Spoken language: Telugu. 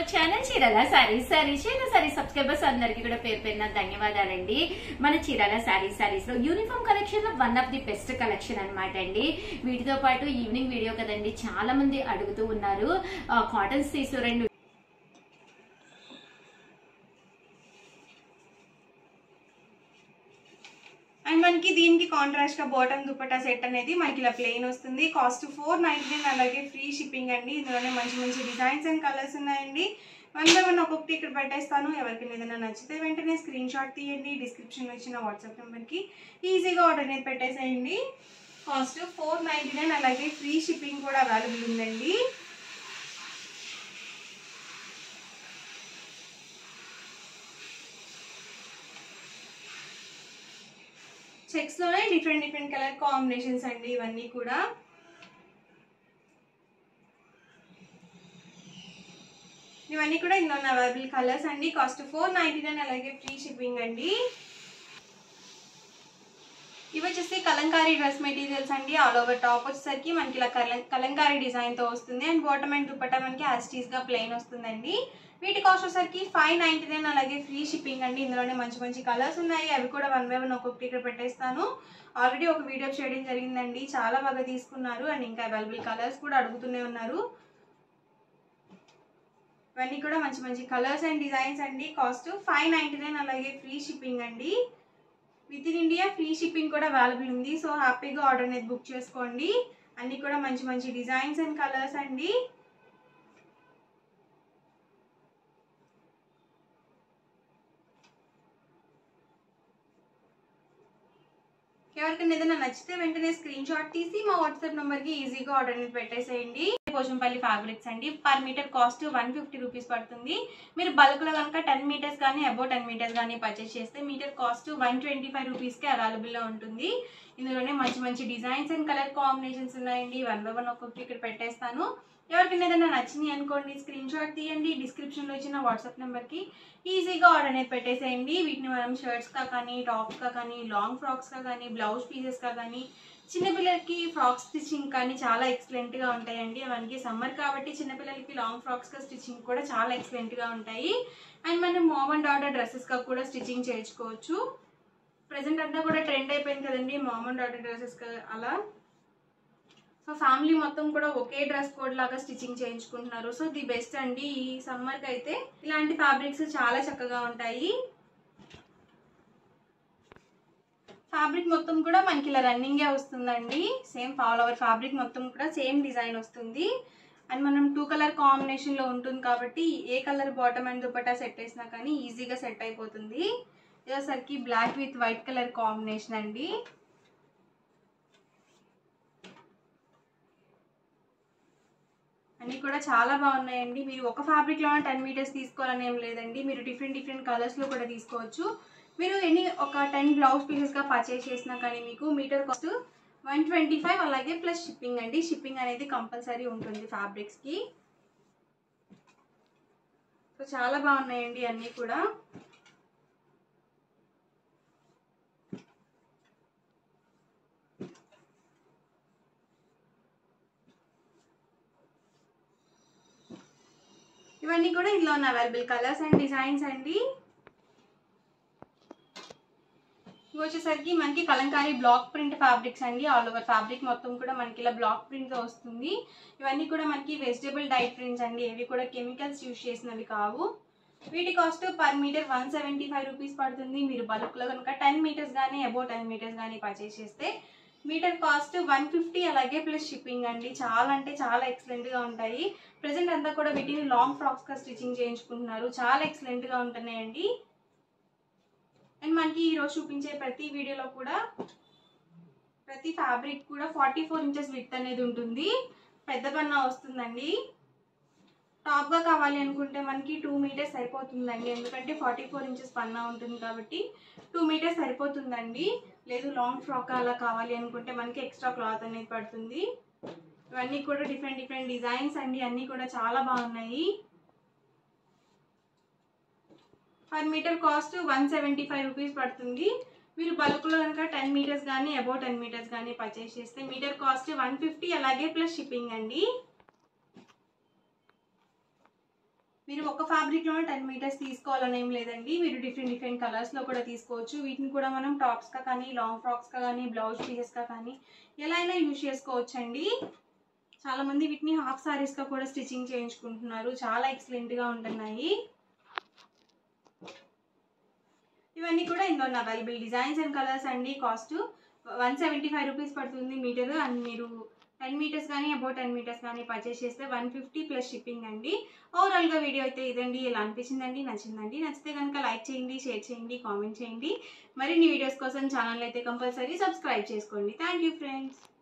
hour channel Chirala saris saris Chirala saris subscribers అందరికీ కూడా పేరు పేరున ధన్యవాదాలండి మన చీరాల సారీస్ సారీస్ లో యూనిఫామ్ కలెక్షన్ లో one of the best collection అన్నమాట అండి వీటితో పాటు ఈవినింగ్ వీడియో కదండి చాలా మంది అడుగుతూ ఉన్నారు కాటన్స్ తీసుకురండి అండ్ మనకి దీనికి కాంట్రాస్ట్ గా బాటమ్ దుపట్టా సెట్ అనేది మనకి ఇలా ప్లెయిన్ వస్తుంది కాస్ట్ ఫోర్ నైన్టీ నైన్ అలాగే ఫ్రీ షిప్పింగ్ అండి ఇందులోనే మంచి మంచి డిజైన్స్ అండ్ కలర్స్ ఉన్నాయండి వన్ బై వన్ ఒక్కొక్కటి ఇక్కడ పెట్టేస్తాను ఎవరికైనా ఏదైనా నచ్చితే వెంటనే స్క్రీన్ షాట్ తీయండి డిస్క్రిప్షన్లో ఇచ్చిన వాట్సాప్ నెంబర్కి ఈజీగా ఆర్డర్ అనేది పెట్టేసేయండి కాస్ట్ ఫోర్ నైంటీ నైన్ అలాగే ఫ్రీ షిప్పింగ్ కూడా అవైలబుల్ ఉందండి చెక్స్ లోనే డిఫరెంట్ డిఫరెంట్ కలర్ కాంబినేషన్స్ అండి ఇవన్నీ కూడా ఇవన్నీ కూడా ఇందులో అవైలబుల్ కలర్స్ అండి కాస్ట్ ఫోర్ నైన్టీ నైన్ అలాగే ఫ్రీ షిప్పింగ్ అండి ఇవి వచ్చేసి కలంకారీ డ్రెస్ మెటీరియల్స్ అండి ఆల్ ఓవర్ టాప్ వచ్చేసరికి మనకి ఇలా కలం కలంకారీ డిజైన్ తో వస్తుంది అండ్ బాటమ్ అండ్ దుపట్టా మనకి యాస్టీస్ గా ప్లెయిన్ వస్తుందండి వీటి కాస్ట్ వచ్చేసరికి ఫైవ్ నైన్టీ నైన్ అలాగే ఫ్రీ షిప్పింగ్ అండి ఇందులోనే మంచి మంచి కలర్స్ ఉన్నాయి అవి కూడా వన్ బై వన్ ఒక్కొక్కటి ఇక్కడ పెట్టేస్తాను ఆల్రెడీ ఒక వీడియో చేయడం జరిగిందండి చాలా బాగా తీసుకున్నారు అండ్ ఇంకా అవైలబుల్ కలర్స్ కూడా అడుగుతూనే ఉన్నారు ఇవన్నీ కూడా మంచి మంచి కలర్స్ అండ్ డిజైన్స్ అండి కాస్ట్ ఫైవ్ నైన్టీ నైన్ అలాగే ఫ్రీ షిప్పింగ్ అండి with in India free shipping కూడా అవైలబుల్ ఉంది సో హ్యాపీగా ఆర్డర్ అనేది బుక్ చేసుకోండి అన్ని కూడా మంచి మంచి డిజైన్స్ అండ్ కలర్స్ అండి ఎవరికైనా ఏదైనా నచ్చితే వెంటనే స్క్రీన్ షాట్ తీసి మా వాట్సాప్ నెంబర్ కి ఈజీగా ఆర్డర్ అనేది పెట్టేసేయండి పోచంపల్లి ఫ్యాబ్రిక్స్ అండి per metre cost one fifty rupees పడుతుంది మీరు బల్క్ లో కనుక టెన్ మీటర్స్ కానీ అబౌవ్ టెన్ మీటర్స్ కానీ పర్చేస్ చేస్తే metre cost one twenty five rupees కి అవైలబుల్ లో ఉంటుంది ఇందులోనే మంచి మంచి డిజైన్స్ అండ్ కలర్ కాంబినేషన్స్ ఉన్నాయండి వన్ బై వన్ ఒక్కొక్కటి ఇక్కడ పెట్టేస్తాను ఎవరికైనా ఏదైనా నచ్చింది అనుకోండి స్క్రీన్ షాట్ తీయండి డిస్క్రిప్షన్లో ఇచ్చిన వాట్సాప్ నెంబర్కి ఈజీగా ఆర్డర్ అనేది పెట్టేసేయండి వీటిని మనం షర్ట్స్గా కానీ టాప్స్గా కానీ లాంగ్ ఫ్రాక్స్గా కానీ బ్లౌజ్ పీసెస్గా కానీ చిన్నపిల్లలకి ఫ్రాక్ స్టిచ్చింగ్ కానీ చాలా ఎక్సలెంట్గా ఉంటాయండి అవన్నీ సమ్మర్ కాబట్టి చిన్నపిల్లలకి లాంగ్ ఫ్రాక్స్గా స్టిచ్చింగ్ కూడా చాలా ఎక్సలెంట్గా ఉంటాయి అండ్ మనం మామ్ అండ్ డాటర్ డ్రెస్సెస్గా కూడా స్టిచ్చింగ్ చేయించుకోవచ్చు ప్రజెంట్ అంతా కూడా ట్రెండ్ అయిపోయింది కదండి మామ్ అండ్ డాటర్ డ్రెస్సెస్ అలా సో ఫ్యామిలీ మొత్తం కూడా ఒకే డ్రెస్ కోడ్ లాగా స్టిచ్చింగ్ చేయించుకుంటున్నారు సో ది బెస్ట్ అండి ఈ సమ్మర్కి అయితే ఇలాంటి ఫ్యాబ్రిక్స్ చాలా చక్కగా ఉంటాయి ఫ్యాబ్రిక్ మొత్తం కూడా మనకి ఇలా రన్నింగే వస్తుందండి సేమ్ ఫాల్ ఓవర్ ఫ్యాబ్రిక్ మొత్తం కూడా సేమ్ డిజైన్ వస్తుంది అండ్ మనం టూ కలర్ కాంబినేషన్లో ఉంటుంది కాబట్టి ఏ colour bottom and dupatta set వేసినా కానీ ఈజీగా సెట్ అయిపోతుంది ఇదేసరికి black with white colour combination అండి అన్నీ కూడా చాలా బాగున్నాయండి మీరు ఒక ఫ్యాబ్రిక్లో టెన్ మీటర్స్ తీసుకోవాలని ఏం లేదండి మీరు డిఫరెంట్ డిఫరెంట్ కలర్స్లో కూడా తీసుకోవచ్చు మీరు ఎన్ని ఒక టెన్ బ్లౌజ్ పీసెస్గా పర్చేస్ చేసినా కానీ మీకు metre cost one twenty five అలాగే ప్లస్ షిప్పింగ్ అండి షిప్పింగ్ అనేది కంపల్సరీ ఉంటుంది ఫ్యాబ్రిక్స్కి సో చాలా బాగున్నాయండి అన్నీ కూడా ఇవన్నీ కూడా ఇందులో ఉన్న అవైలబుల్ కలర్స్ అండ్ డిజైన్స్ అండి ఇవి వచ్చేసరికి మనకి కలంకారీ బ్లాక్ ప్రింట్ ఫ్యాబ్రిక్స్ అండి ఆల్ ఓవర్ ఫ్యాబ్రిక్ మొత్తం కూడా మనకి ఇలా బ్లాక్ ప్రింట్తో వస్తుంది ఇవన్నీ కూడా మనకి వెజిటేబుల్ డైట్ ప్రింట్స్ అండి ఇవి కూడా కెమికల్స్ యూజ్ చేసినవి కావు వీటి cost per metre one seventy five rupees పడుతుంది మీరు బల్క్లో కనుక టెన్ మీటర్స్ కానీ అబౌవ్ టెన్ మీటర్స్ కానీ పర్చేస్ చేస్తే మీటర్ కాస్ట్ వన్ ఫిఫ్టీ అలాగే ప్లస్ షిప్పింగ్ అండి చాలా అంటే చాలా ఎక్సలెంట్గా ఉంటాయి ప్రజెంట్ అంతా కూడా వీటిని లాంగ్ ఫ్రాక్స్గా స్టిచ్చింగ్ చేయించుకుంటున్నారు చాలా ఎక్సలెంట్గా ఉంటున్నాయండి అండ్ మనకి ఈరోజు చూపించే ప్రతి వీడియోలో కూడా ప్రతి ఫ్యాబ్రిక్ కూడా ఫార్టీ ఫోర్ ఇంచెస్ విత్ అనేది ఉంటుంది పెద్ద పన్నా వస్తుందండి టాప్గా కావాలి అనుకుంటే మనకి టూ మీటర్స్ సరిపోతుందండి ఎందుకంటే ఫార్టీ ఫోర్ ఇంచెస్ పన్నా ఉంటుంది కాబట్టి టూ మీటర్స్ సరిపోతుందండి లేదు లాంగ్ ఫ్రాక్ అలా కావాలి అనుకుంటే మనకి ఎక్స్ట్రా క్లాత్ అనేది పడుతుంది ఇవన్నీ కూడా డిఫరెంట్ డిఫరెంట్ డిజైన్స్ అండి అన్నీ కూడా చాలా బాగున్నాయి per metre cost one seventy five rupees పడుతుంది మీరు బల్క్లో కనుక టెన్ మీటర్స్ కానీ అబౌవ్ టెన్ మీటర్స్ కానీ పర్చేస్ చేస్తే మీటర్ కాస్ట్ వన్ ఫిఫ్టీ అలాగే ప్లస్ షిప్పింగ్ అండి మీరు ఒక ఫ్యాబ్రిక్లోనే టెన్ మీటర్స్ తీసుకోవాలని ఏం లేదండి మీరు డిఫరెంట్ డిఫరెంట్ కలర్స్లో కూడా తీసుకోవచ్చు వీటిని కూడా మనం టాప్స్గా కానీ లాంగ్ ఫ్రాక్స్గా కానీ బ్లౌజ్ పీసెస్గా కానీ ఎలా అయినా యూజ్ చేసుకోవచ్చండి చాలా మంది వీటిని హాఫ్ సారీస్గా కూడా స్టిచ్చింగ్ చేయించుకుంటున్నారు చాలా ఎక్సలెంట్గా ఉంటున్నాయి ఇవన్నీ కూడా ఇందులో అవైలబుల్ డిజైన్స్ అండ్ కలర్స్ అండి cost one seventy five rupees పడుతుంది మీటర్ అండ్ మీరు టెన్ మీటర్స్ కానీ అబౌట్ టెన్ మీటర్స్ కానీ పర్చేస్ చేస్తే వన్ ఫిఫ్టీ ప్లస్ షిప్పింగ్ అండి ఓవరాల్గా వీడియో అయితే ఇదండి ఇలా అనిపించిందండి నచ్చిందండి నచ్చితే కనుక లైక్ చేయండి షేర్ చేయండి కామెంట్ చేయండి మరిన్ని వీడియోస్ కోసం ఛానల్ అయితే కంపల్సరీ సబ్స్క్రైబ్ చేసుకోండి థ్యాంక్ యూ ఫ్రెండ్స్